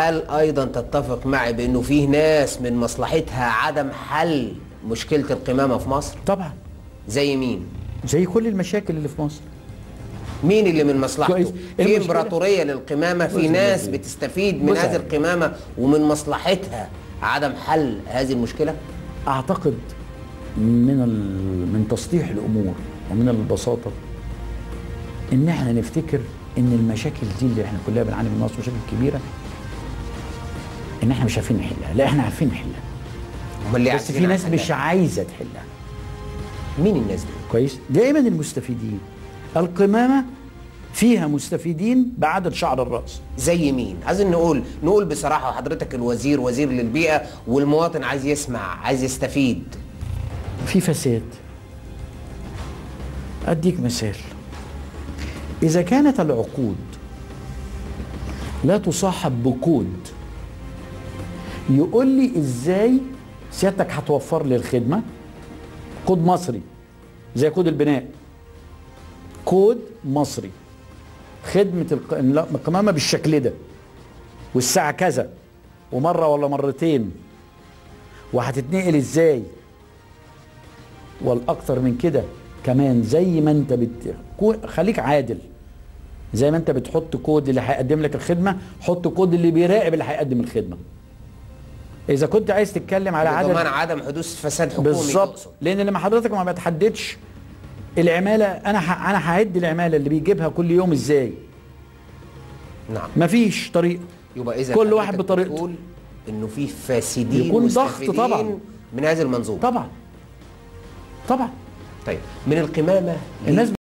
هل ايضا تتفق معي بانه فيه ناس من مصلحتها عدم حل مشكله القمامه في مصر طبعا زي مين زي كل المشاكل اللي في مصر مين اللي من مصلحته كويس. في المشكلة- امبراطوريه للقمامه في بص يا ناس سيدي. بتستفيد من بص يا هذه سيدي. القمامه ومن مصلحتها عدم حل هذه المشكله اعتقد من ال... من تسطيح الامور ومن البساطه ان احنا نفتكر ان المشاكل دي اللي احنا كلها بنعاني منها مشاكل كبيره ان احنا مش عارفين نحلها لا احنا عارفين نحلها هم اللي بس عارفين في ناس عن مش حلها. عايزه تحلها مين الناس دي كويس دائما المستفيدين القمامه فيها مستفيدين بعدد شعر الراس زي مين عايزين نقول نقول بصراحه حضرتك الوزير وزير للبيئه والمواطن عايز يسمع عايز يستفيد في فساد اديك مثال اذا كانت العقود لا تصاحب بكود يقول لي ازاي سيادتك هتوفر لي الخدمه كود مصري زي كود البناء كود مصري خدمه الق- لا، القمامه بالشكل ده والساعه كذا ومره ولا مرتين وهتتنقل ازاي والاكثر من كده كمان زي ما انت بت... كو- خليك عادل زي ما انت بتحط كود اللي هيقدم لك الخدمه حط كود اللي بيراقب اللي هيقدم الخدمه اذا كنت عايز تتكلم على ضمان عدد عدم حدوث فساد حكومي بالظبط تقصد. لان لما حضرتك ما بتحددش العماله انا ح... انا هعد العماله اللي بيجيبها كل يوم ازاي نعم مفيش طريقه يبقى اذا كل واحد حضرتك بطريقته. بتقول انه في فاسدين يكون ضغط مستفيدين طبعاً. من هذه المنظومه طبعا طبعا طيب من القمامه الناس